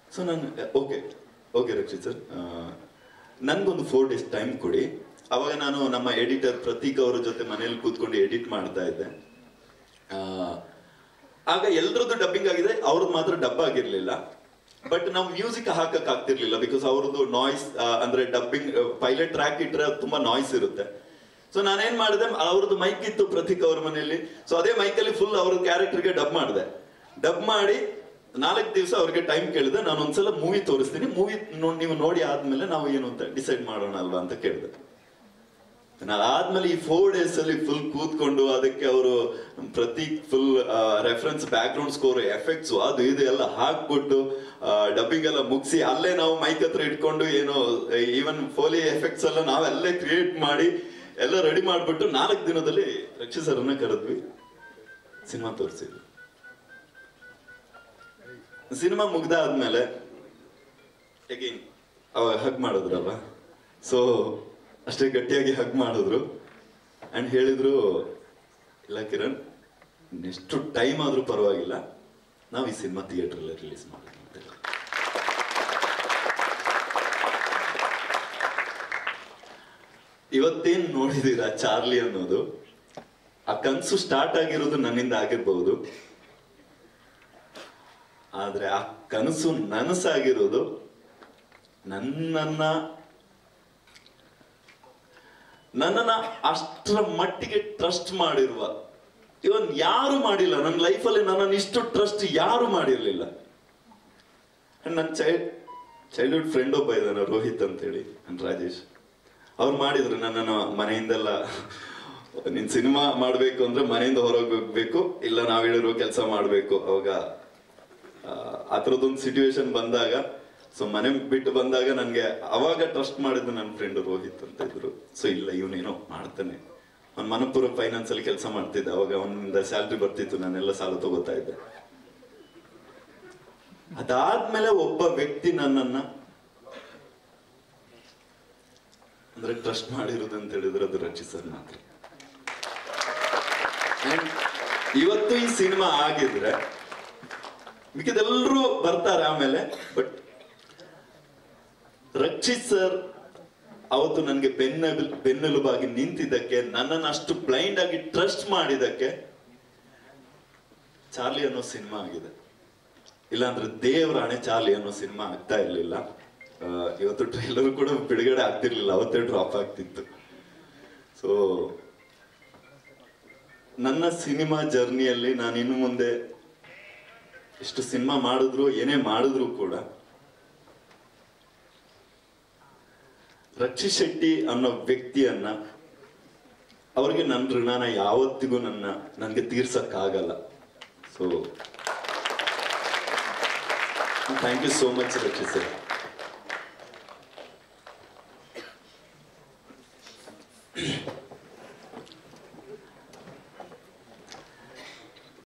So ನಾನು okay okay Rakshit sir ನನಗೊಂದು four days time ಕೊಡಿ ಅವಾಗ ನಾನು ನಮ್ಮ ಎಡಿಟರ್ ಪ್ರತೀಕ್ ಅವರ ಜೊತೆ ಮನೇಲಿ ಕೂತ್ಕೊಂಡು ಎಡಿಟ್ ಮಾಡ್ತಾ ಇದ್ದೆ ಆ, ಆಗ ಎಲ್ರದ್ದು ಡಬ್ಬಿಂಗ್ ಆಗಿದೆ ಅವ್ರದ್ದು ಮಾತ್ರ ಡಬ್ ಆಗಿರ್ಲಿಲ್ಲ ಬಟ್ ನಾವು ಮ್ಯೂಸಿಕ್ ಹಾಕಕ್ ಆಗ್ತಿರ್ಲಿಲ್ಲ ಬಿಕಾಸ್ ಅವ್ರದ್ದು ನಾಯ್ಸ್ ಅಂದ್ರೆ ಡಬ್ಬಿಂಗ್ ಪೈಲಟ್ ಟ್ರ್ಯಾಕ್ ಇಟ್ರೆ ಅದು ತುಂಬಾ ನಾಯ್ಸ್ ಇರುತ್ತೆ ಸೊ ನಾನೇನ್ ಮಾಡಿದೆ ಅವ್ರದ್ದು ಮೈಕ್ ಇತ್ತು ಪ್ರತೀಕ್ ಅವ್ರ ಮನೆಯಲ್ಲಿ ಸೊ ಅದೇ ಮೈಕಲ್ಲಿ ಫುಲ್ ಅವ್ರ ಕ್ಯಾರೆಕ್ಟರ್ಗೆ ಡಬ್ ಮಾಡಿದೆ ಡಬ್ ಮಾಡಿ ನಾಲ್ಕು ದಿವಸ ಅವ್ರಿಗೆ ಟೈಮ್ ಕೇಳಿದೆ ನಾನು ಒಂದ್ಸಲ ಮೂವಿ ತೋರಿಸ್ತೀನಿ ಮೂವಿ ನೀವು ನೋಡಿ ಆದ್ಮೇಲೆ ನಾವು ಏನು ಅಂತ ಡಿಸೈಡ್ ಮಾಡೋಣ ಅಲ್ವಾ ಅಂತ ಕೇಳಿದೆ ಆದ್ಮೇಲೆ ಈ ಫೋರ್ ಡೇಸ್ ಅಲ್ಲಿ ಫುಲ್ ಕೂತ್ಕೊಂಡು ಅದಕ್ಕೆ ಅವರು Prateek full reference background score effects ಅದು ಇದು ಎಲ್ಲ ಹಾಕ್ಬಿಟ್ಟು ಡಬ್ಬಿಂಗ್ ಎಲ್ಲ ಮುಗಿಸಿ ಅಲ್ಲೇ ನಾವು ಮೈಕ್ ಹತ್ರ ಇಟ್ಕೊಂಡು ಏನು ಈವನ್ ಫೋಲಿ ಎಫೆಕ್ಟ್ಸ್ ಎಲ್ಲ ನಾವೆಲ್ಲೇ ಕ್ರಿಯೇಟ್ ಮಾಡಿ ಎಲ್ಲ ರೆಡಿ ಮಾಡ್ಬಿಟ್ಟು ನಾಲ್ಕು ದಿನದಲ್ಲಿ ರಕ್ಷಿ ಸರ್ನ ಕರೆದ್ವಿ ಸಿನಿಮಾ ತೋರಿಸಿದ್ವಿ ಸಿನಿಮಾ ಮುಗ್ದಾದ್ಮೇಲೆ ಅಗೇನ್ ಅವಾಗ ಹಗ್ ಮಾಡಿದ್ರಲ್ಲ ಸೊ ಅಷ್ಟೇ ಗಟ್ಟಿಯಾಗಿ ಹಗ್ ಮಾಡಿದ್ರು ಅಂಡ್ ಹೇಳಿದ್ರು ಇಲ್ಲ ಕಿರಣ್ ಎಷ್ಟು ಟೈಮ್ ಆದ್ರೂ ಪರವಾಗಿಲ್ಲ ನಾವು ಈ ಸಿನಿಮಾ ಥಿಯೇಟ್ರಲ್ಲೇ ರಿಲೀಸ್ ಮಾಡೋಣ ಅಂತ ಹೇಳಿದ್ರು. ಇವತ್ತೇನ್ ನೋಡಿದೀರಾ ಚಾರ್ಲಿ ಅನ್ನೋದು ಆ ಕನ್ಸು ಸ್ಟಾರ್ಟ್ ಆಗಿರೋದು ನನ್ನಿಂದ ಆಗಿರ್ಬಹುದು ಆದ್ರೆ ಆ ಕನಸು ನನಸಾಗಿರೋದು ನನ್ನನ್ನ ನನ್ನನ್ನ ಅಷ್ಟರ ಮಟ್ಟಿಗೆ ಟ್ರಸ್ಟ್ ಮಾಡಿರುವ ಇವನ್ ಯಾರು ಮಾಡಿಲ್ಲ ನನ್ನ ಲೈಫಲ್ಲಿ ನನ್ನನ್ನು ಇಷ್ಟು ಟ್ರಸ್ಟ್ ಯಾರು ಮಾಡಿರ್ಲಿಲ್ಲ ನನ್ನ ಚೈಲ್ಡ್ ಚೈಲ್ಡ್ಹುಡ್ ಫ್ರೆಂಡ್ ಒಬ್ಬ ಇದ್ದಾನೆ ರೋಹಿತ್ ಅಂತ ಹೇಳಿ ನನ್ನ ರಾಜೇಶ್ ಅವ್ರು ಮಾಡಿದ್ರು ನನ್ನನ್ನು ಮನೆಯಿಂದೆಲ್ಲ ನಿನ್ ಸಿನಿಮಾ ಮಾಡ್ಬೇಕು ಅಂದ್ರೆ ಮನೆಯಿಂದ ಹೊರಗೆ ಹೋಗ್ಬೇಕು ಇಲ್ಲ ನಾವ್ ಹೇಳಿರೋ ಕೆಲಸ ಮಾಡ್ಬೇಕು ಅವಾಗ ಆ, ಆ ಥರದ್ದೊಂದು ಸಿಚುವೇಶನ್ ಬಂದಾಗ ಸೊ ಮನೆ ಬಿಟ್ಟು ಬಂದಾಗ ನನ್ಗೆ ಅವಾಗ ಟ್ರಸ್ಟ್ ಮಾಡಿದ್ದು ನನ್ನ ಫ್ರೆಂಡ್ ರೋಹಿತ್ ಅಂತ ಇದ್ರು ಸೊ ಇಲ್ಲ ಇವನೇನೋ ಮಾಡ್ತಾನೆ ಅವ್ನ ಮನಪೂರ್ವಕ ಫೈನಾನ್ಸ್ ಅಲ್ಲಿ ಕೆಲಸ ಮಾಡ್ತಿದ್ದ ಅವಾಗ ಅವನಿಂದ ಸ್ಯಾಲ್ರಿ ಬರ್ತಿತ್ತು ನಾನೆಲ್ಲ ಸಾಲ ತಗೋತಾ ಇದ್ದೆ ಅದಾದ್ಮೇಲೆ ಒಬ್ಬ ವ್ಯಕ್ತಿ ನನ್ನನ್ನ ಅಂದ್ರೆ ಟ್ರಸ್ಟ್ ಮಾಡಿರೋದು ಅಂತ ಹೇಳಿದ್ರೆ ಅದು ರಕ್ಷಿತ್ ಸರ್ ಮಾತ್ರ And ಇವತ್ತು ಈ ಸಿನಿಮಾ ಆಗಿದ್ರೆ ಮಿಕ್ಕಿದೆಲ್ಲರೂ ಬರ್ತಾರೆ ಆಮೇಲೆ ಬಟ್ ರಕ್ಷಿತ್ ಸರ್ ಅವತ್ತು ನನಗೆ ಬೆನ್ನೆಲು ಬೆನ್ನೆಲುಬಾಗಿ ನಿಂತಿದ್ದಕ್ಕೆ ನನ್ನನ್ನು ಅಷ್ಟು ಬ್ಲೈಂಡ್ ಆಗಿ ಟ್ರಸ್ಟ್ ಮಾಡಿದಕ್ಕೆ ಚಾರ್ಲಿ ಅನ್ನೋ ಸಿನಿಮಾ ಆಗಿದೆ ಇಲ್ಲಾಂದ್ರೆ ದೇವರ ಹಣೆ ಚಾರ್ಲಿ ಅನ್ನೋ ಸಿನಿಮಾ ಆಗ್ತಾ ಇರ್ಲಿಲ್ಲ ಆ, ಇವತ್ತು ಟ್ರೈಲರ್ ಕೂಡ ಬಿಡುಗಡೆ ಆಗ್ತಿರ್ಲಿಲ್ಲ ಅವತ್ತೇ ಡ್ರಾಪ್ ಆಗ್ತಿತ್ತು ಸೊ ನನ್ನ ಸಿನಿಮಾ ಜರ್ನಿಯಲ್ಲಿ ನಾನು ಇನ್ನು ಮುಂದೆ ಎಷ್ಟು ಸಿನಿಮಾ ಮಾಡಿದ್ರು ಏನೇ ಮಾಡಿದ್ರು ಕೂಡ ರಕ್ಷಿ ಶೆಟ್ಟಿ ಅನ್ನೋ ವ್ಯಕ್ತಿಯನ್ನ ಅವ್ರಿಗೆ ನನ್ನ ಋಣನ ಯಾವತ್ತಿಗೂ ನನ್ನ ನನಗೆ ತೀರ್ಸಕ್ಕಾಗಲ್ಲ so thank you so much Rakshi sir